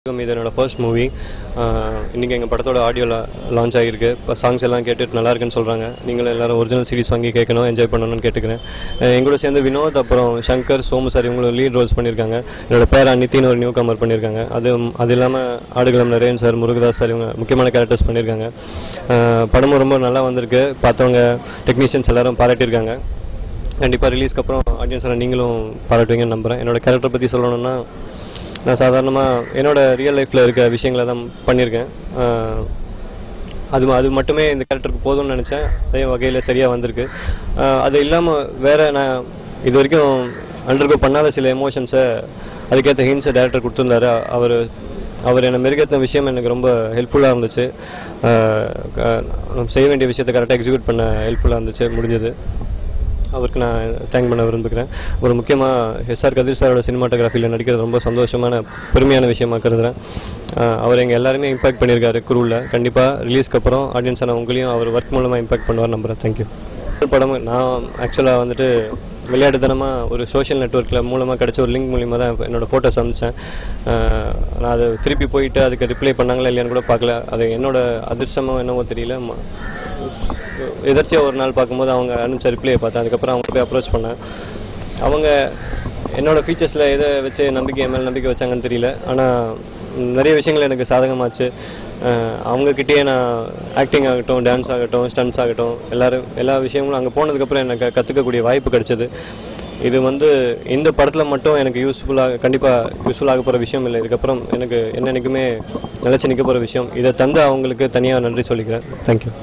இது என்னோட first movie இன்றைக்கி எங்கள் படத்தோட ஆடியோ லான்ச் ஆகிருக்கு இப்போ சாங்ஸ் எல்லாம் கேட்டுட்டு நல்லா இருக்குன்னு சொல்கிறாங்க நீங்களும் எல்லாரும் ஒரிஜினல் சீரிஸ் வாங்கி கேட்கணும் என்ஜாய் பண்ணணும்னு கேட்டுக்கிறேன் அஹ் என் கூட சேர்ந்து வினோத் அப்புறம் சங்கர் சோமு சார் இவங்களும் லீட் ரோல்ஸ் பண்ணியிருக்காங்க என்னோட பேர் அனித்தின்னு ஒரு நியூ கமர் பண்ணியிருக்காங்க அது அது இல்லாமல் ஆடுகளம் நரேன் சார் முருகதாஸ் சார் இவங்க முக்கியமான கேரக்டர்ஸ் பண்ணியிருக்காங்க அஹ் படமும் ரொம்ப நல்லா வந்திருக்கு பார்த்தவங்க டெக்னீஷியன்ஸ் எல்லாரும் பாராட்டியிருக்காங்க கண்டிப்பாக ரிலீஸ்க்கு அப்புறம் ஆடியன்ஸை நீங்களும் பாராட்டுவீங்கன்னு நம்புகிறேன் என்னோட கேரக்டர் பற்றி சொல்லணும்னா நான் சாதாரணமாக என்னோட ரியல் லைஃப்பில் இருக்க விஷயங்களை தான் பண்ணியிருக்கேன் ஆஹ் அது அது மட்டுமே இந்த கேரக்டருக்கு போதும்னு நினச்சேன் அதே வகையில் சரியாக வந்திருக்கு ஆஹ் அது இல்லாமல் வேறு நான் இது வரைக்கும் அண்டர்கோ பண்ணாத சில எமோஷன்ஸை அதுக்கேற்ற ஹின்ஸை டேரக்டர் கொடுத்துருந்தாரு அவர் அவர் என்னை மெருகேற்றின விஷயம் எனக்கு ரொம்ப ஹெல்ப்ஃபுல்லாக இருந்துச்சு ஆஹ் க- நம்ம செய்ய வேண்டிய விஷயத்தை கரெக்டாக எக்ஸிக்யூட் பண்ண ஹெல்ப்ஃபுல்லாக இருந்துச்சு முடிஞ்சது அவருக்கு நான் தேங்க் பண்ண விரும்புகிறேன் ஒரு முக்கியமாக எஸ்ஆர் கதிர் சாரோட சினிமாட்டோகிராஃபியில் நடிக்கிறது ரொம்ப சந்தோஷமான பெருமையான விஷயமா கருதுகிறேன் ஆஹ் அவர் எங்கள் எல்லாருமே இம்பாக்ட் பண்ணியிருக்காரு குரூவில் கண்டிப்பாக ரிலீஸ்க்கு அப்புறம் ஆடியன்ஸான உங்களையும் அவர் ஒர்க் மூலமாக இம்பாக்ட் பண்ணுவார் நம்புகிறேன் தேங்க்யூ படம் நான் ஆக்சுவலாக வந்துட்டு விளையாட்டுத்தனமாக ஒரு சோஷியல் நெட்ஒர்க்கில் மூலமாக கிடைச்ச ஒரு லிங்க் மூலியமாக தான் என்னோடய ஃபோட்டோஸ் அனுப்பிச்சேன் ஆஹ் நான் அது திருப்பி போயிட்டு அதுக்கு ரிப்ளை பண்ணாங்களா இல்லையான்னு கூட பார்க்கல அது என்னோட அதிர்ஷ்டமோ என்னவோ தெரியல ம- எதர்ச்சியாக ஒரு நாள் பார்க்கும்போது அவங்க அனுப்பிச்ச ரிப்ளையை பார்த்தேன் அதுக்கப்புறம் அவங்க போய் அப்ரோச் பண்ணேன் அவங்க என்னோட ஃபீச்சர்ஸில் எதை வச்சு நம்பிக்கை என் மேலே நம்பிக்கை வச்சாங்கன்னு தெரியல ஆனால் நிறைய விஷயங்கள் எனக்கு சாதகமாச்சு அஹ் அவங்கக்கிட்டேயே நான் ஆக்டிங் ஆகட்டும் டான்ஸ் ஆகட்டும் ஸ்டன்ஸ் ஆகட்டும் எல்லாரும் எல்லா விஷயங்களும் அங்கே போனதுக்கப்புறம் எனக்கு கற்றுக்கக்கூடிய வாய்ப்பு கிடைச்சது இது வந்து இந்த படத்தில் மட்டும் எனக்கு யூஸ்ஃபுல்லாக கண்டிப்பாக யூஸ்ஃபுல்லாக போகிற விஷயம் இல்லை இதுக்கப்புறம் எனக்கு என்னென்னைக்குமே நிலச்சி நிற்க போகிற விஷயம் இதை தந்து அவங்களுக்கு தனியாக நன்றி சொல்லிக்கிறேன் தேங்க்யூ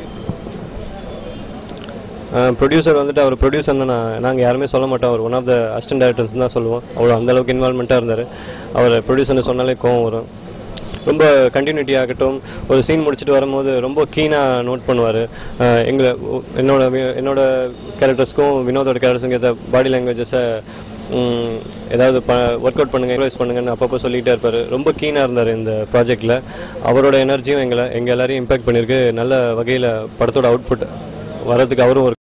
ப்ரொடியூசர் வந்துட்டு அவர் ப்ரொடியூசர்னு நான் நாங்கள் யாருமே சொல்ல மாட்டோம் அவர் one of the assistant directors தான் சொல்லுவோம் அவ்வளோ அந்தளவுக்கு இன்வால்மெண்ட்டாக இருந்தார் அவர் ப்ரொடியூசர்னு சொன்னாலே கோவம் வரும் ரொம்ப கண்டினியூட்டி ஆகட்டும் ஒரு சீன் முடிச்சுட்டு வரும்போது ரொம்ப கீனாக நோட் பண்ணுவார் எங்களை என்னோட வி- என்னோட கேரக்டர்ஸ்க்கும் வினோதோட கேரக்டர்ஸுக்கும் ஏற்ற பாடி லாங்குவேஜஸை ஏதாவது ப ஒர்க் அவுட் பண்ணுங்கள் இம்ப்ரவைஸ் பண்ணுங்கன்னு அப்பப்போ சொல்லிகிட்டே இருப்பார் ரொம்ப கீனாக இருந்தார் இந்த ப்ராஜெக்டில் அவரோட எனர்ஜியும் எங்களை எங்கள் எல்லாரையும் இம்பாக்ட் பண்ணியிருக்கு நல்ல வகையில் படத்தோட அவுட்புட் வரதுக்கு அவரும் ஒரு